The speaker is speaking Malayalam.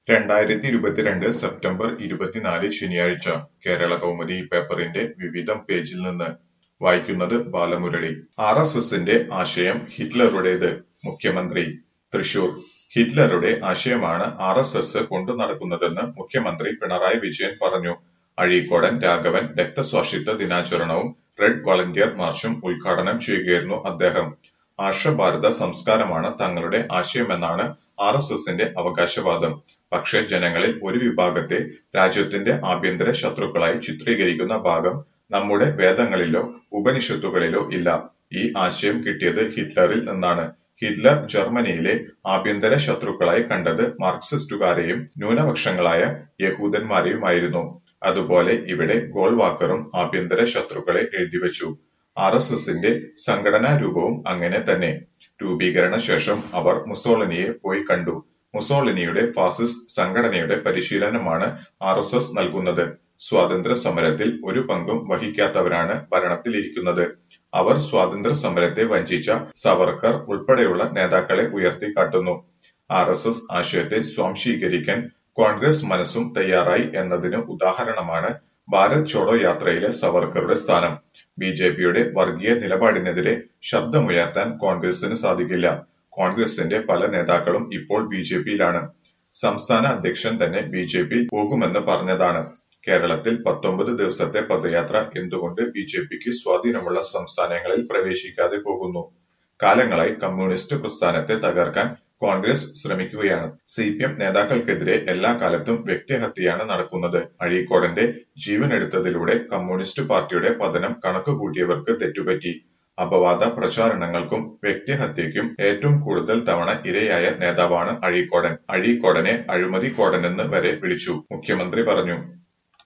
രണ്ടായിരത്തി ഇരുപത്തിരണ്ട് സെപ്റ്റംബർ ഇരുപത്തിനാല് ശനിയാഴ്ച കേരള കൗമുദി പേപ്പറിന്റെ വിവിധം പേജിൽ നിന്ന് വായിക്കുന്നത് ബാലമുരളി ആർ എസ് എസിന്റെ ആശയം ഹിറ്റ്ലറുടേത് മുഖ്യമന്ത്രി തൃശൂർ ഹിറ്റ്ലറുടെ ആശയമാണ് ആർ എസ് എസ് കൊണ്ടു നടക്കുന്നതെന്ന് മുഖ്യമന്ത്രി പിണറായി വിജയൻ പറഞ്ഞു അഴീക്കോടൻ രാഘവൻ രക്തസാക്ഷിത്വ ദിനാചരണവും റെഡ് വളണ്ടിയർ മാർച്ചും ഉദ്ഘാടനം ചെയ്യുകയായിരുന്നു അദ്ദേഹം ആർഷഭാരത സംസ്കാരമാണ് തങ്ങളുടെ ആശയമെന്നാണ് ആർ എസ് എസിന്റെ അവകാശവാദം പക്ഷേ ജനങ്ങളിൽ ഒരു വിഭാഗത്തെ രാജ്യത്തിന്റെ ആഭ്യന്തര ശത്രുക്കളായി ചിത്രീകരിക്കുന്ന ഭാഗം നമ്മുടെ വേദങ്ങളിലോ ഉപനിഷത്തുകളിലോ ഇല്ല ഈ ആശയം കിട്ടിയത് ഹിറ്റ്ലറിൽ നിന്നാണ് ഹിറ്റ്ലർ ജർമ്മനിയിലെ ആഭ്യന്തര ശത്രുക്കളായി കണ്ടത് മാർക്സിസ്റ്റുകാരെയും ന്യൂനപക്ഷങ്ങളായ യഹൂദന്മാരെയുമായിരുന്നു അതുപോലെ ഇവിടെ ഗോൾവാക്കറും ആഭ്യന്തര ശത്രുക്കളെ എഴുതിവെച്ചു ആർ എസ് എസിന്റെ സംഘടനാ രൂപവും അങ്ങനെ തന്നെ രൂപീകരണ ശേഷം അവർ മുസോളിനിയെ പോയി കണ്ടു മുസോളിനിയുടെ ഫാസിസ്റ്റ് സംഘടനയുടെ പരിശീലനമാണ് ആർ എസ് എസ് നൽകുന്നത് സ്വാതന്ത്ര്യ സമരത്തിൽ ഒരു പങ്കും വഹിക്കാത്തവരാണ് ഭരണത്തിലിരിക്കുന്നത് അവർ സ്വാതന്ത്ര്യ സമരത്തെ വഞ്ചിച്ച സവർക്കർ ഉൾപ്പെടെയുള്ള നേതാക്കളെ ഉയർത്തിക്കാട്ടുന്നു ആർ എസ് എസ് ആശയത്തെ സ്വാംശീകരിക്കാൻ കോൺഗ്രസ് മനസ്സും തയ്യാറായി എന്നതിന് ഉദാഹരണമാണ് ഭാരത് ചോഡോ യാത്രയിലെ സവർക്കറുടെ സ്ഥാനം ബി ജെ പിയുടെ വർഗീയ നിലപാടിനെതിരെ ശബ്ദമുയർത്താൻ കോൺഗ്രസിന് സാധിക്കില്ല കോൺഗ്രസിന്റെ പല നേതാക്കളും ഇപ്പോൾ ബി ജെ പിയിലാണ് സംസ്ഥാന അധ്യക്ഷൻ തന്നെ ബി ജെ പി പോകുമെന്ന് പറഞ്ഞതാണ് കേരളത്തിൽ പത്തൊമ്പത് ദിവസത്തെ പദയാത്ര എന്തുകൊണ്ട് ബി ജെ പിക്ക് സ്വാധീനമുള്ള സംസ്ഥാനങ്ങളിൽ പ്രവേശിക്കാതെ പോകുന്നു കാലങ്ങളായി കമ്മ്യൂണിസ്റ്റ് പ്രസ്ഥാനത്തെ തകർക്കാൻ കോൺഗ്രസ് ശ്രമിക്കുകയാണ് സി പി എം നേതാക്കൾക്കെതിരെ എല്ലാ കാലത്തും വ്യക്തിഹത്യയാണ് നടക്കുന്നത് അഴീക്കോടന്റെ ജീവനെടുത്തതിലൂടെ കമ്മ്യൂണിസ്റ്റ് പാർട്ടിയുടെ പതനം കണക്കുകൂട്ടിയവർക്ക് തെറ്റുപറ്റി അപവാദ പ്രചാരണങ്ങൾക്കും വ്യക്തിഹത്യയ്ക്കും ഏറ്റവും കൂടുതൽ തവണ ഇരയായ നേതാവാണ് അഴീക്കോടൻ അഴീക്കോടനെ അഴിമതി കോടനെന്ന് വരെ വിളിച്ചു മുഖ്യമന്ത്രി പറഞ്ഞു